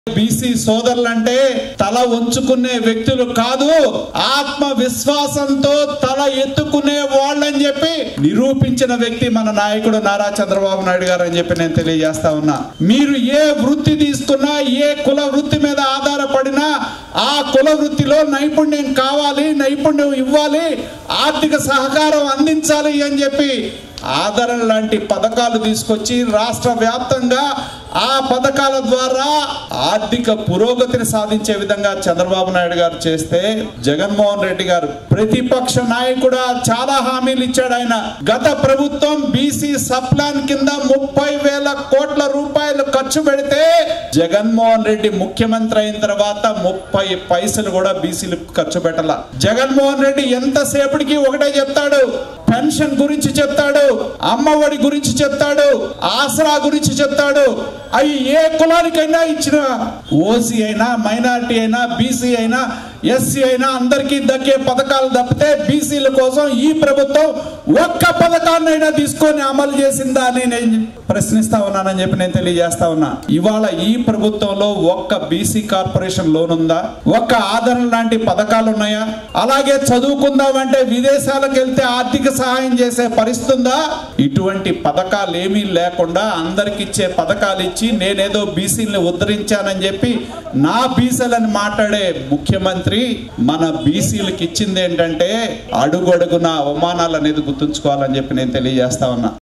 BC సోదరులంటే తల వంచుకునే వ్యక్తులు కాదు ఆత్మ విశ్వాసంతో తల ఎత్తుకునే వాళ్ళని చెప్పి నిరూపించిన వ్యక్తి మన నాయకుడు నారా చంద్రబాబు నాయుడు గారు అని చెప్పి నేను తెలియజేస్తా ఉన్నా మీరు ఏ వృత్తి తీసుకున్నా ఏ కుల వృత్తి మీద ఆధారపడినా ఆ కుల వృత్తిలో నైపుణ్యం కావాలి నైపుణ్యం ఇవ్వాలి ఆర్థిక సహకారం అందించాలి అని చెప్పి ఆదరణ లాంటి పథకాలు తీసుకొచ్చి రాష్ట్ర వ్యాప్తంగా ఆ పథకాల ద్వారా ఆర్థిక పురోగతిని సాధించే విధంగా చంద్రబాబు నాయుడు గారు చేస్తే జగన్మోహన్ రెడ్డి గారు ప్రతిపక్ష నాయకుడు చాలా హామీలు ఇచ్చాడు ఆయన గత ప్రభుత్వం బీసీ సప్లాన్ కింద ముప్పై వేల కోట్ల రూపాయలు ఖర్చు పెడితే జగన్మోహన్ రెడ్డి ముఖ్యమంత్రి అయిన తర్వాత ముప్పై పైసలు కూడా బీసీలు ఖర్చు పెట్టాల జగన్మోహన్ రెడ్డి ఎంతసేపటికి ఒకటే చెప్తాడు పెన్షన్ గురించి చెప్తాడు అమ్మఒడి గురించి చెప్తాడు ఆసరా గురించి చెప్తాడు అవి ఏ కులానికైనా ఇచ్చిన ఓసీ అయినా మైనారిటీ అయినా బీసీ అయినా ఎస్సీ అయినా అందరికీ దక్కే పథకాలు తప్పితే బీసీల కోసం ఈ ప్రభుత్వం ఒక్క పథకాన్నైనా తీసుకొని అమలు చేసిందా అని నేను ప్రశ్నిస్తా ఉన్నానని చెప్పి నేను తెలియజేస్తా ఉన్నా ఇవాళ ఈ ప్రభుత్వంలో ఒక్క బీసీ కార్పొరేషన్ లోన్ ఉందా ఒక్క ఆదరణ లాంటి పథకాలు ఉన్నాయా అలాగే చదువుకుందామంటే విదేశాలకు వెళ్తే ఆర్థిక సహాయం చేసే పరిస్థితి ఉందా ఇటువంటి పథకాలు ఏమీ లేకుండా అందరికి ఇచ్చే పథకాలు ఇచ్చి నేనేదో బీసీని ఉద్ధరించానని చెప్పి నా బీసీలని మాట్లాడే ముఖ్యమంత్రి మన బీసీలకు ఇచ్చింది ఏంటంటే అడుగడుగున అవమానాలు అనేది గుర్తుంచుకోవాలని చెప్పి నేను తెలియజేస్తా ఉన్నా